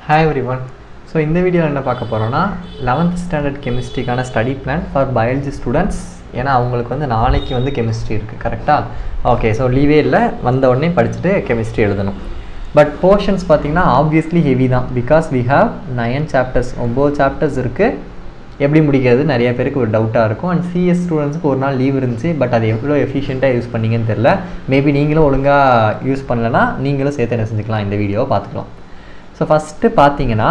hi every one so இந்த வீடியோவில் என்ன பார்க்க போகிறோன்னா லெவன்த் ஸ்டாண்டர்ட் கெமிஸ்ட்ரிக்கான study plan for biology students ஏன்னா அவங்களுக்கு வந்து நாளைக்கு வந்து கெமிஸ்ட்ரி இருக்குது கரெக்டாக ஓகே ஸோ லீவே இல்லை வந்த உடனே படிச்சுட்டு கெமிஸ்ட்ரி எழுதணும் பட் போர்ஷன்ஸ் பார்த்தீங்கன்னா ஆப்வியஸ்லி ஹெவி தான் because we have nine chapters ஒம்பது சாப்டர்ஸ் இருக்குது எப்படி முடிக்கிறது நிறைய பேருக்கு ஒரு டவுட்டாக இருக்கும் அண்ட் சிஎஸ் ஸ்டூடெண்ட்ஸுக்கு ஒரு நாள் லீவ் இருந்துச்சு பட் அது எவ்வளோ எஃபிஷியண்ட்டாக யூஸ் பண்ணீங்கன்னு தெரில மேபி நீங்களும் ஒழுங்காக யூஸ் பண்ணலன்னா நீங்களும் சேர்த்து என்ன செஞ்சுக்கலாம் இந்த வீடியோவை பார்த்துக்கலாம் ஸோ ஃபஸ்ட்டு பார்த்தீங்கன்னா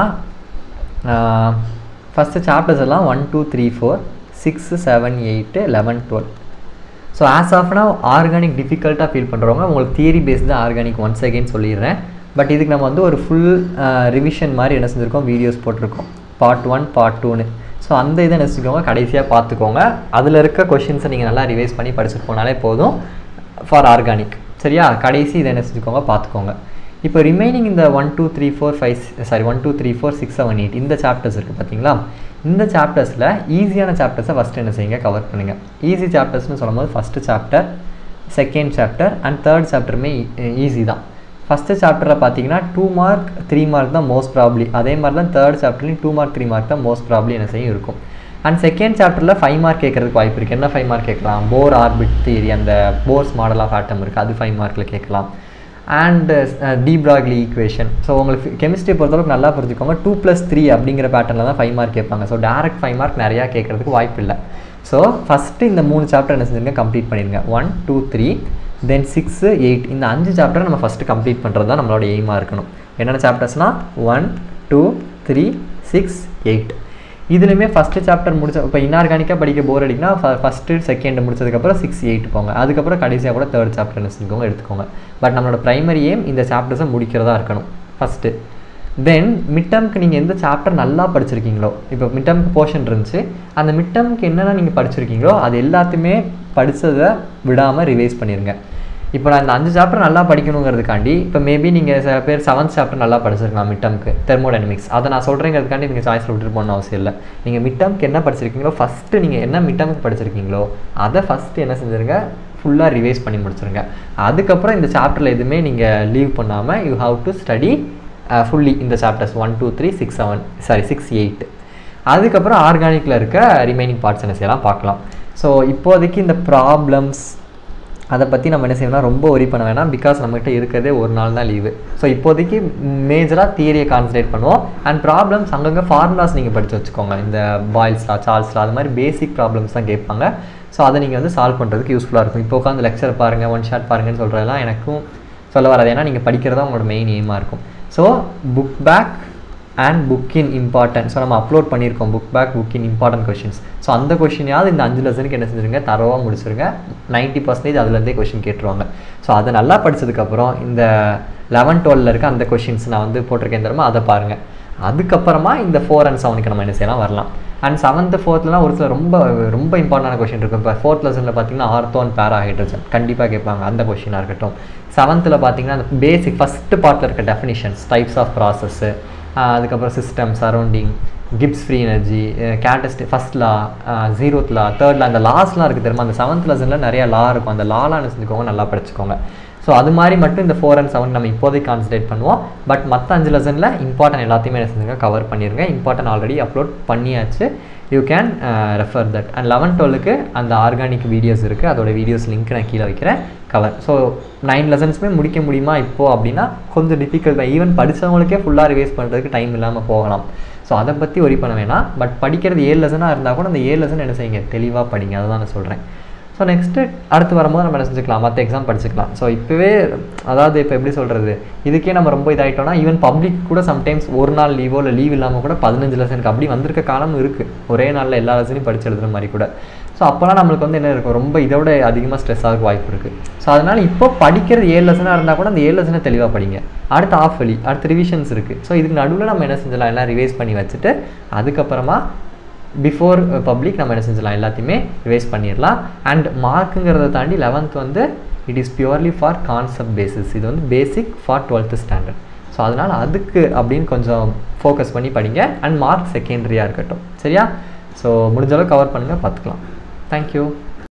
ஃபஸ்ட்டு சாப்டர்ஸ் எல்லாம் one two three four six seven eight eleven twelve so as ஆஃப்னா ஆர்கானிக் டிஃபிகல்ட்டாக ஃபீல் பண்ணுறவங்க உங்களுக்கு theory based organic once again சொல்லிடுறேன் பட் இதுக்கு நம்ம வந்து ஒரு ஃபுல் ரிவிஷன் மாதிரி என்ன செஞ்சுருக்கோம் வீடியோஸ் போட்டிருக்கோம் பார்ட் ஒன் பார்ட் டூன்னு ஸோ அந்த இதை நினச்சிக்கோங்க கடைசியாக பார்த்துக்கோங்க அதில் இருக்க கொஷின்ஸை நீங்கள் நல்லா ரிவைஸ் பண்ணி படிச்சுட்டு போனாலே போதும் ஃபார் ஆர்கானிக் சரியா கடைசி இதை என்ன செஞ்சுக்கோங்க பார்த்துக்கோங்க இப்போ ரிமைனிங் இந்த one two three four five sorry one two three four six seven eight இந்த சாப்டர்ஸ் இருக்குது பார்த்தீங்களா இந்த சாப்டர்ஸில் ஈஸியான சாப்டர்ஸை ஃபஸ்ட்டு என்ன செய்யுங்க கவர் பண்ணுங்கள் ஈஸி சாப்டர்ஸ்னு சொல்லும்போது first chapter second chapter and third சாப்டருமே ஈஸி தான் ஃபஸ்ட்டு சாப்டரில் பார்த்தீங்கன்னா டூ மார்க் த்ரீ மார்க் தான் மோஸ்ட் ப்ராப்ளி அதே மாதிரி தான் தேர்ட் சாப்டர்லையும் டூ மார்க் த்ரீ மார்க் தான் மோஸ்ட் ப்ராப்ளி என்ன செய்யும் இருக்கும் அண்ட் செகண்ட் சாப்டரில் ஃபைவ் மார்க் கேட்குறதுக்கு வாய்ப்பு இருக்குது என்ன ஃபைவ் மார்க் கேட்கலாம் போர் ஆர்பிட் தியரி அந்த போர்ஸ் மாடல் ஆஃப் ஆட்டம் இருக்குது அது ஃபைவ் மார்க்கில் கேட்கலாம் அண்ட் டீப்ராக்லி ஈக்குவேஷன் ஸோ உங்களுக்கு கெமிஸ்ட்ரி பொறுத்தளவுக்கு நல்லா புரிஞ்சுக்கோங்க டூ ப்ளஸ் த்ரீ அப்படிங்கிற பேட்டர்னில் தான் ஃபைவ் மார்க் கேட்பாங்க ஸோ டேரக்ட் ஃபைவ் மார்க் நிறையா கேட்குறதுக்கு வாய்ப்பு இல்லை ஸோ ஃபஸ்ட்டு இந்த மூணு சாப்டர் என்ன செஞ்சுருங்க கம்ப்ளீட் பண்ணிடுங்க one two three then six eight இந்த அஞ்சு சாப்டரை நம்ம ஃபஸ்ட்டு கம்ப்ளீட் பண்ணுறது தான் நம்மளோட எய்மாக இருக்கணும் என்னென்ன சாப்டர்ஸ்னால் one two three six eight இதுலேயுமே ஃபஸ்ட்டு சாப்டர் முடிச்ச இப்போ இன்ஆர்கானிக்காக படிக்க போர் அடிக்குன்னா ஃபஸ்ட்டு செகண்ட் முடிச்சதுக்கப்புறம் சிக்ஸ் எயிட் போங்க அதுக்கப்புறம் கடைசியாக கூட தேர்ட் சாப்டர் என்ன செஞ்சுக்கோங்க எடுத்துக்கோங்க பட் நம்மளோட ப்ரைமரி எய்ம் இந்த சாப்டர்ஸை முடிக்கிறதா இருக்கணும் ஃபஸ்ட்டு தென் மிட்டம்க்கு நீங்கள் எந்த சாப்டர் நல்லா படிச்சிருக்கீங்களோ இப்போ மிட்டம்க்கு போர்ஷன் இருந்துச்சு அந்த மிட்டம்க்கு என்னென்ன நீங்கள் படிச்சிருக்கீங்களோ அது எல்லாத்தையுமே படித்ததை விடாமல் ரிவைஸ் பண்ணிடுங்க இப்போ நான் இந்த அஞ்சு சாப்டர் நல்லா படிக்கணுங்கிறதுக்காண்டி இப்போ மேபி நீங்கள் சில பேர் செவன்த் சாப்டர் நல்லா படிச்சிருக்கலாம் மிட்டம்க்கு தெர்மோடைனமிக்ஸ் அதை நான் சொல்கிறேங்கிறதுக்காண்டி நீங்கள் சாய்ஸில் விட்டுட்டு போகணும் அவசியம் இல்லை நீங்கள் மிட்டம்க்கு என்ன படிச்சிருக்கீங்களோ ஃபஸ்ட்டு நீங்கள் என்ன மிட்டம்க்கு படிச்சிருக்கீங்களோ அதை ஃபஸ்ட்டு என்ன செஞ்சுருங்க ஃபுல்லாக ரிவைஸ் பண்ணி முடிச்சிருங்க அதுக்கப்புறம் இந்த சாப்டரில் எதுவுமே நீங்கள் லீவ் பண்ணாமல் you have to study fully இந்த chapters one two three six seven sorry six eight அதுக்கப்புறம் ஆர்கானிக்கில் இருக்க ரிமைனிங் பார்ட்ஸ் என்ன செய்யலாம் பார்க்கலாம் ஸோ இப்போதைக்கு இந்த ப்ராப்ளம்ஸ் அதை பற்றி நம்ம என்ன செய்யணும்னா ரொம்ப ஒரி பண்ண வேணாம் பிகாஸ் நம்மகிட்ட இருக்கிறதே ஒரு நாள் தான் லீவு ஸோ இப்போதைக்கு மேஜராக தியரியை கான்சன்ட்ரேட் பண்ணுவோம் அண்ட் ப்ராப்ளம்ஸ் அங்கங்கே ஃபார்முலாஸ் நீங்கள் படித்து வச்சுக்கோங்க இந்த பாய்ல்ஸ்லா சார்ல்ஸ்லா அது மாதிரி பேசிக் ப்ராப்ளம்ஸ் தான் கேட்பாங்க ஸோ அதை நீங்கள் வந்து சால்வ் பண்ணுறதுக்கு யூஸ்ஃபுல்லாக இருக்கும் இப்போ உட்காந்து லெக்சர் பாருங்கள் ஒன் ஷாட் பாருங்கன்னு சொல்கிறதெல்லாம் எனக்கும் சொல்ல வராது ஏன்னா நீங்கள் படிக்கிறதா உங்களோட மெயின் எய்மாக இருக்கும் so book back and book in important so நம்ம அப்லோட் பண்ணியிருக்கோம் book back book in important questions so அந்த கொஷினையாவது இந்த அஞ்சு லெசனுக்கு என்ன செஞ்சுருங்க தரவாக முடிச்சிருங்க நைன்ட்டி பர்சன்டேஜ் அதுலேருந்தே கொஷின் கேட்டுருவாங்க ஸோ அதை நல்லா படித்ததுக்கப்புறம் இந்த லெவன் டுவெலில் இருக்க அந்த கொஷின்ஸ் நான் வந்து போட்டிருக்கேன் தரமா அதை பாருங்கள் அதுக்கப்புறமா இந்த ஃபோர் அண்ட் செவனுக்கு நம்ம என்ன செய்யலாம் வரலாம் அண்ட் செவன்த்து ஃபோர்த்லாம் ஒரு சில ரொம்ப ரொம்ப இம்பார்ட்டண்டான கொஷின் இருக்கும் இப்போ ஃபோர்த் லெசனில் பார்த்தீங்கன்னா ஆர்த்தோ அண்ட் பேரா ஹைட்ரஜன் கண்டிப்பாக கேட்பாங்க அந்த கொஷினாக இருக்கட்டும் செவன்த்தில் பார்த்தீங்கன்னா அந்த பேசிக் ஃபஸ்ட்டு பார்ட்டில் இருக்க டெஃபினிஷன்ஸ் டைப்ஸ் ஆஃப் ப்ராசஸ்ஸு அதுக்கப்புறம் system surrounding Gibbs free energy catalyst first law zeroth law third law அந்த லாஸ்லாம் இருக்குது தெரியுமா அந்த செவன்த் லெசனில் நிறைய லா இருக்கும் அந்த லாலாம் செஞ்சுக்கோங்க நல்லா படிச்சுக்கோங்க ஸோ அது மாதிரி மட்டும் இந்த ஃபோர் அண்ட் செவன் நம்ம இப்போதைக்கு கான்சன்ட்ரேட் பண்ணுவோம் பட் மற்ற அஞ்சு லெசனில் இம்பார்ட்டன் எல்லாத்தையுமே என்ன செஞ்சுங்க கவர் பண்ணிடுங்க இம்பார்ட்டன் ஆல்ரெடி அப்லோட் பண்ணியாச்சு you can refer that and eleven டுவெலுக்கு அந்த ஆர்கானிக் வீடியோஸ் இருக்குது அதோட வீடியோஸ் லிங்க் நான் கீழே வைக்கிறேன் கவர் ஸோ நைன் லெசன்ஸுமே முடிக்க முடியுமா இப்போது அப்படின்னா கொஞ்சம் டிஃபிகல்ட் தான் ஈவன் படித்தவங்களுக்கே ஃபுல்லாக ரிவைஸ் பண்ணுறதுக்கு டைம் இல்லாமல் போகலாம் ஸோ அதை பற்றி ஒரி பண்ண வேணாம் பட் படிக்கிறது ஏழு லெசனாக இருந்தால் கூட அந்த ஏழு லெசன் என்ன செய்யுங்க தெளிவாக படிங்க அதை தான் நான் சொல்கிறேன் ஸோ நெக்ஸ்ட்டு அடுத்து வரும்போது நம்ம என்ன செஞ்சுக்கலாம் மற்ற எக்ஸாம் படிச்சுக்கலாம் ஸோ இப்போவே அதாவது இப்போ எப்படி சொல்கிறது இதுக்கே நம்ம ரொம்ப இதாகிட்டோம்னா ஈவன் பப்ளிக் கூட சம்டைம்ஸ் ஒரு நாள் லீவோ இல்லை லீவ் இல்லாமல் கூட பதினஞ்சு லெசனுக்கு அப்படி வந்திருக்க காலமும் இருக்குது ஒரே நாளில் எல்லா லெசனையும் படிச்சு எழுதுற மாதிரி கூட ஸோ அப்போலாம் நம்மளுக்கு வந்து என்ன இருக்கும் ரொம்ப இதோட அதிகமாக ஸ்ட்ரெஸ் ஆக வாய்ப்பு இருக்குது ஸோ அதனால் இப்போ படிக்கிறது ஏழு லெசனாக இருந்தால் கூட அந்த ஏழு லெசனை தெளிவாக படிங்க அடுத்து ஆஃப் வழி அடுத்து ரிவிஷன்ஸ் இருக்குது ஸோ இதுக்கு நடுவில் நம்ம என்ன செஞ்சலாம் எல்லாம் ரிவைஸ் பண்ணி வச்சுட்டு அதுக்கப்புறமா பிஃபோர் பப்ளிக் நம்ம என்ன செஞ்சலாம் எல்லாத்தையுமே ரிவைஸ் பண்ணிடலாம் அண்ட் மார்க்குங்கிறத தாண்டி லெவன்த் வந்து it is purely for concept basis இது வந்து basic for twelfth standard so அதனால் அதுக்கு அப்படின்னு கொஞ்சம் ஃபோக்கஸ் பண்ணி படிங்க அண்ட் மார்க் செகண்டரியாக இருக்கட்டும் சரியா ஸோ முடிஞ்சளவு கவர் பண்ணுங்கள் பார்த்துக்கலாம் தேங்க்யூ